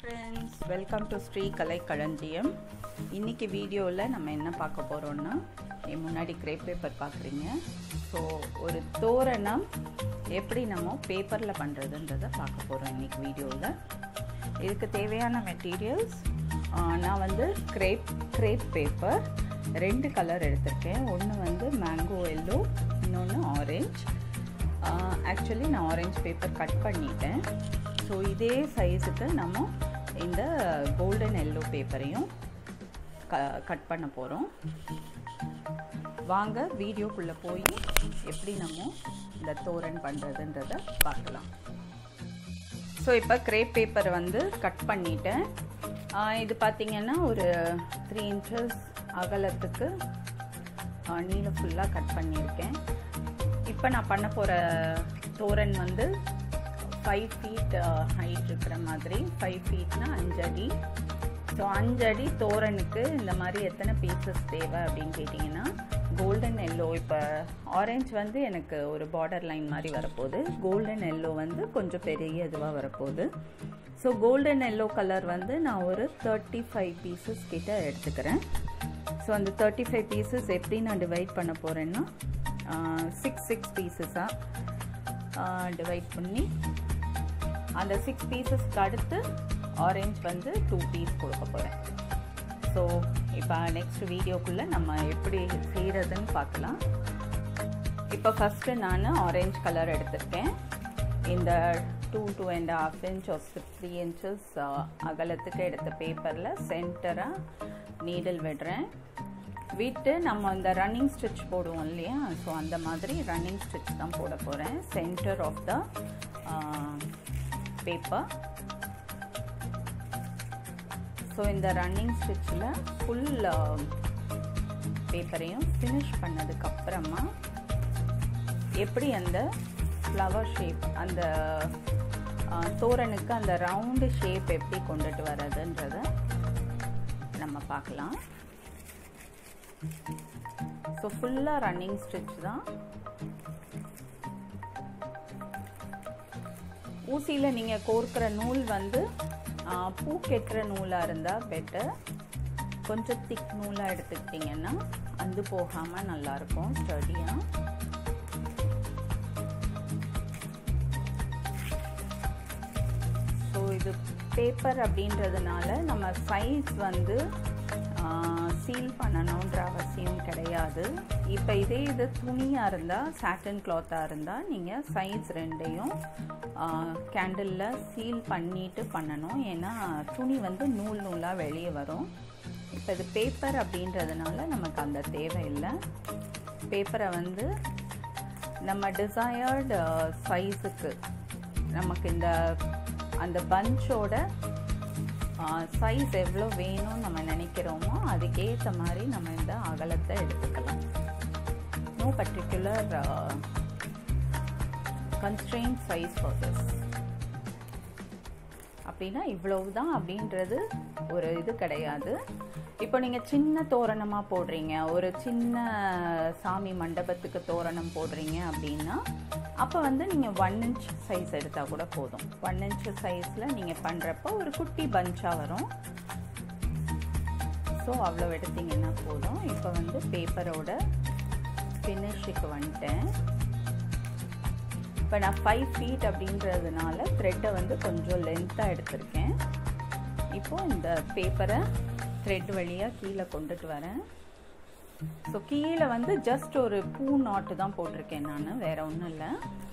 friends welcome to Sri Kalai Kalanjiyam இன்றைக்கி வீடியோவில் நம்ம என்ன பார்க்க போகிறோன்னா என் முன்னாடி கிரேப் பேப்பர் பார்க்குறீங்க ஸோ ஒரு தோரணம் எப்படி நம்ம பேப்பரில் பண்ணுறதுன்றதை பார்க்க போகிறோம் இன்றைக்கி வீடியோவில் இதுக்கு தேவையான மெட்டீரியல்ஸ் நான் வந்து கிரேப் கிரேப் பேப்பர் ரெண்டு கலர் எடுத்திருக்கேன் ஒன்று வந்து மேங்கோ எல்லோ இன்னொன்று ஆரஞ்ச் ஆக்சுவலி நான் ஆரஞ்ச் பேப்பர் கட் பண்ணிட்டேன் ஸோ இதே சைஸுக்கு நம்ம இந்த கோல்டன் எல்லோ பேப்பரையும் க கட் பண்ண போகிறோம் வாங்க வீடியோக்குள்ளே போய் எப்படி நம்ம இந்த தோரன் பண்ணுறதுன்றதை பார்க்கலாம் ஸோ இப்போ கிரேப் பேப்பர் வந்து கட் பண்ணிட்டேன் இது பார்த்திங்கன்னா ஒரு த்ரீ இன்ச்சஸ் அகலத்துக்கு நீளம் ஃபுல்லாக கட் பண்ணியிருக்கேன் இப்போ நான் பண்ண போகிற தோரன் வந்து ஃபைவ் ஃபீட் ஹைட் இருக்கிற மாதிரி ஃபைவ் ஃபீட்னா அஞ்சடி ஸோ அஞ்சடி தோரனுக்கு இந்த மாதிரி எத்தனை பீசஸ் தேவை அப்படின்னு கேட்டிங்கன்னா கோல்டன் எல்லோ இப்போ ஆரஞ்ச் வந்து எனக்கு ஒரு பார்டர் லைன் மாதிரி வரப்போகுது கோல்டன் எல்லோ வந்து கொஞ்சம் பெரிய இதுவாக வரப்போகுது ஸோ கோல்டன் எல்லோ கலர் வந்து நான் ஒரு தேர்ட்டி ஃபைவ் பீசஸ் கிட்ட எடுத்துக்கிறேன் ஸோ அந்த தேர்ட்டி ஃபைவ் பீசஸ் எப்படி நான் டிவைட் பண்ண போகிறேன்னா சிக்ஸ் சிக்ஸ் பீசஸாக டிவைட் பண்ணி அந்த சிக்ஸ் பீசஸ்க்கு அடுத்து ஆரஞ்ச் வந்து டூ பீஸ் கொடுக்க போகிறேன் ஸோ இப்போ நெக்ஸ்ட் வீடியோக்குள்ளே நம்ம எப்படி செய்கிறதுன்னு பார்க்கலாம் இப்போ ஃபஸ்ட்டு நான் ஆரஞ்ச் கலர் எடுத்திருக்கேன் இந்த two two and half inch of three inches அகலத்துக்கு எடுத்த பேப்பரில் சென்டராக நீடில் விடுறேன் விட்டு நம்ம இந்த ரன்னிங் ஸ்டிச் போடுவோம் இல்லையா ஸோ அந்த மாதிரி ரன்னிங் ஸ்டிச் தான் போட போகிறேன் centre of the paper so இந்த ரன்னிங் ஸ்டிச்சில் ஃபுல் பேப்பரையும் ஃபினிஷ் பண்ணதுக்கப்புறமா எப்படி அந்த ஃப்ளவர் ஷேப் அந்த தோரனுக்கு அந்த ரவுண்டு ஷேப் எப்படி கொண்டுட்டு வர்றதுன்றத நம்ம பார்க்கலாம் ஸோ ஃபுல்லாக ரன்னிங் ஸ்டிச் தான் ஊசியில் நீங்கள் கோர்க்கிற நூல் வந்து பூ கெட்டுற நூலாக இருந்தால் பெட்டர் கொஞ்சம் திக் நூலாக எடுத்துக்கிட்டிங்கன்னா அந்து போகாமல் நல்லாயிருக்கும் ஸ்டடியாக ஸோ இது பேப்பர் அப்படின்றதுனால நம்ம சைஸ் வந்து சீல் பண்ணணுன்ற அவசியம் கிடையாது இப்போ இதே இது துணியாக இருந்தால் சாட்டன் கிளாத்தாக இருந்தால் நீங்கள் சைஸ் ரெண்டையும் கேண்டிலில் சீல் பண்ணிட்டு பண்ணணும் ஏன்னா துணி வந்து நூல் நூலாக வெளியே வரும் இப்போ இது பேப்பர் அப்படின்றதுனால நமக்கு அந்த தேவையில்லை பேப்பரை வந்து நம்ம டிசையர்டு சைஸுக்கு நமக்கு இந்த அந்த பஞ்சோட சைஸ் எவ்வளோ வேணும்னு நம்ம நினைக்கிறோமோ அதுக்கேற்ற மாதிரி நம்ம இந்த அகலத்தை எடுத்துக்கலாம் no particular constraint size for this அப்படின்னா இவ்வளவு தான் அப்படின்றது ஒரு இது கிடையாது இப்போ நீங்கள் சின்ன தோரணமாக போடுறீங்க ஒரு சின்ன சாமி மண்டபத்துக்கு தோரணம் போடுறீங்க அப்படின்னா அப்போ வந்து நீங்கள் ஒன் இன்ச் சைஸ் எடுத்தால் கூட போதும் ஒன் இன்ச் சைஸில் நீங்கள் பண்ணுறப்போ ஒரு குட்டி பஞ்சாக வரும் ஸோ அவ்வளோ எடுத்திங்கன்னா போதும் இப்போ வந்து பேப்பரோட ஃபினிஷுக்கு வந்துட்டேன் இப்போ நான் ஃபைவ் ஃபீட் அப்படின்றதுனால த்ரெட்டை வந்து கொஞ்சம் லென்த்தாக எடுத்திருக்கேன் இப்போது இந்த பேப்பரை த்ரெட் வழியாக கீழே கொண்டுட்டு வரேன் ஸோ கீழே வந்து ஜஸ்ட் ஒரு பூ நாட்டு தான் போட்டிருக்கேன் நான் வேற ஒன்றும் இல்லை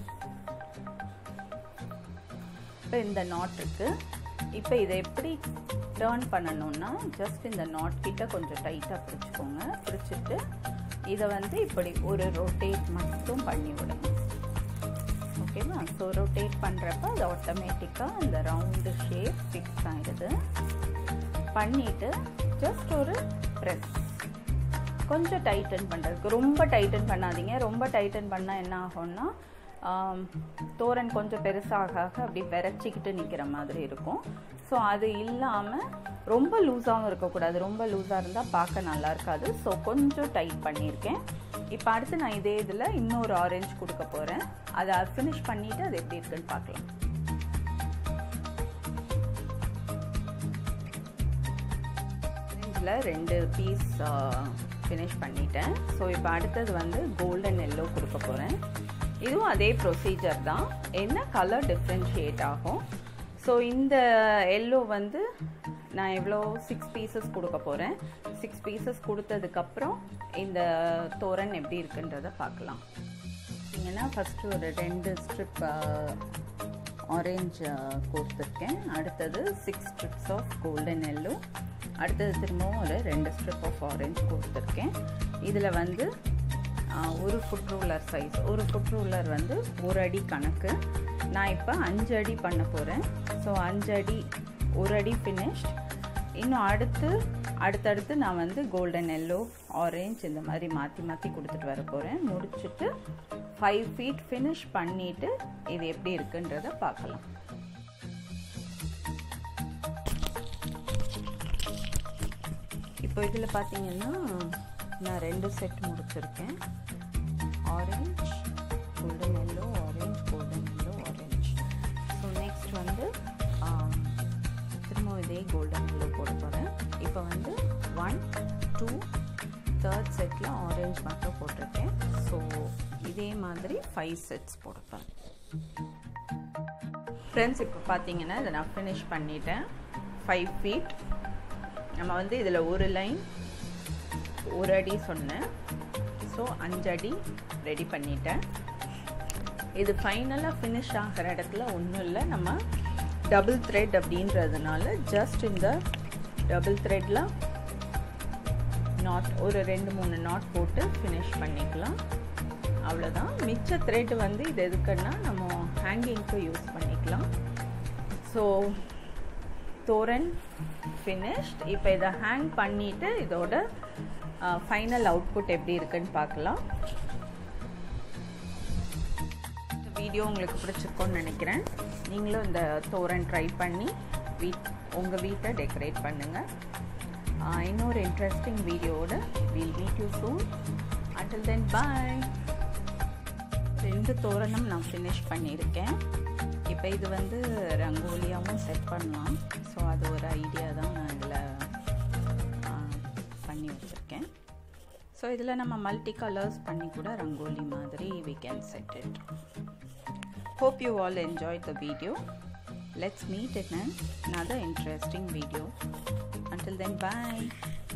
இப்போ இந்த நாட் இருக்கு இப்போ இதை எப்படி டேர்ன் பண்ணணும்னா ஜஸ்ட் இந்த நாட் கிட்ட கொஞ்சம் டைட்டாக பிடிச்சிக்கோங்க பிடிச்சிட்டு இதை வந்து இப்படி ஒரு ரொட்டேட் மட்டும் பண்ணி விடுங்க ஓகேவா ஸோ ரொட்டேட் பண்ணுறப்ப அது ஆட்டோமேட்டிக்காக அந்த ரவுண்டு ஷேப் ஃபிக்ஸ் ஆகிடுது பண்ணிவிட்டு ஜஸ்ட் ஒரு ப்ரெஸ் கொஞ்சம் டைட்டன் பண்ணுறதுக்கு ரொம்ப டைட்டன் பண்ணாதீங்க ரொம்ப டைட்டன் பண்ணால் என்ன ஆகும்னா தோரன் கொஞ்சம் பெருசாக அப்படி விரைச்சிக்கிட்டு நிற்கிற மாதிரி இருக்கும் ஸோ அது இல்லாமல் ரொம்ப லூஸாகவும் இருக்கக்கூடாது ரொம்ப லூஸாக இருந்தால் பார்க்க நல்லா இருக்காது ஸோ கொஞ்சம் டைட் பண்ணியிருக்கேன் இப்போ அடுத்து நான் இதே இதில் இன்னொரு ஆரஞ்சு கொடுக்க போகிறேன் அதை ஃபினிஷ் பண்ணிவிட்டு அது எப்படி இருக்குன்னு பார்க்கலாம் ஆரஞ்சில் ரெண்டு பீஸ் ஃபினிஷ் பண்ணிட்டேன் ஸோ இப்போ அடுத்தது வந்து கோல்டன் எல்லோ கொடுக்க போகிறேன் இதுவும் அதே ப்ரொசீஜர் தான் என்ன கலர் டிஃப்ரென்ஷியேட் ஆகும் ஸோ இந்த எல்லோ வந்து நான் எவ்வளோ சிக்ஸ் பீசஸ் கொடுக்க போகிறேன் சிக்ஸ் பீசஸ் கொடுத்ததுக்கப்புறம் இந்த தோரன் எப்படி இருக்குன்றதை பார்க்கலாம் பார்த்தீங்கன்னா ஃபஸ்ட்டு ஒரு ரெண்டு ஸ்ட்ரிப் ஆரஞ்சு கொடுத்துருக்கேன் அடுத்தது six strips of golden yellow அடுத்தது திரும்பவும் ஒரு ரெண்டு ஸ்ட்ரிப் ஆஃப் ஆரஞ்சு கொடுத்துருக்கேன் இதில் வந்து ஒரு ஃபுட் ரூலர் சைஸ் ஒரு ஃபுட் ரூலர் வந்து ஒரு அடி கணக்கு நான் இப்போ அஞ்சு அடி பண்ண போகிறேன் ஸோ அஞ்சு அடி ஒரு அடி ஃபினிஷ்ட் இன்னும் அடுத்து அடுத்தடுத்து நான் வந்து கோல்டன் எல்லோ ஆரஞ்ச் இந்த மாதிரி மாற்றி மாற்றி கொடுத்துட்டு வர போகிறேன் முடிச்சுட்டு ஃபைவ் ஃபீட் ஃபினிஷ் பண்ணிவிட்டு இது எப்படி இருக்குன்றத பார்க்கலாம் இப்போ இதில் பார்த்தீங்கன்னா நான் ரெண்டு செட் முடிச்சிருக்கேன் orange golden yellow orange golden yellow orange so next வந்து திரும்ப இதே கோல்டன் எல்லோ போட போகிறேன் இப்போ வந்து ஒன் டூ தேர்ட் செட்டில் ஆரஞ்ச் மட்டும் போட்டிருக்கேன் ஸோ இதே மாதிரி ஃபைவ் செட்ஸ் போட போகிறேன் ஃப்ரெண்ட்ஸ் இப்போ பார்த்தீங்கன்னா இதை நான் ஃபினிஷ் பண்ணிட்டேன் ஃபைவ் ஃபீட் நம்ம வந்து இதில் ஒரு லைன் ஒரு அடி சொன்னேன் ஸோ அஞ்சு அடி ரெடி பண்ணிட்டேன் இது ஃபைனலாக ஃபினிஷ் ஆகிற இடத்துல ஒன்றும் இல்லை நம்ம டபுள் த்ரெட் அப்படின்றதுனால ஜஸ்ட் இந்த டபுள் த்ரெட்டில் நாட் ஒரு ரெண்டு மூணு நாட் போட்டு ஃபினிஷ் பண்ணிக்கலாம் அவ்வளோதான் மிச்ச த்ரெட் வந்து இது எதுக்குன்னா நம்ம ஹேங்கிங்க்கு யூஸ் பண்ணிக்கலாம் ஸோ தோரன் ஃபினிஷ்ட் இப்போ இதை ஹேங் பண்ணிவிட்டு இதோட ஃபைனல் அவுட்புட் எப்படி இருக்குன்னு பார்க்கலாம் வீடியோ உங்களுக்கு பிடிச்சிருக்கோன்னு நினைக்கிறேன் நீங்களும் இந்த தோரன் ட்ரை பண்ணி வீட் உங்கள் வீட்டை டெக்கரேட் பண்ணுங்கள் இன்னொரு இன்ட்ரெஸ்டிங் வீடியோவோட will meet you soon until then bye ரெண்டு தோரணம் நான் ஃபினிஷ் பண்ணியிருக்கேன் இப்போ இது வந்து ரங்கோலியாகவும் செட் பண்ணலாம் ஸோ அது ஒரு ஐடியா தான் நான் இதில் பண்ணி வச்சுருக்கேன் ஸோ இதில் நம்ம மல்டி கலர்ஸ் பண்ணி கூட ரங்கோலி மாதிரி we can set it hope you all enjoyed the video let's meet in another interesting video until then bye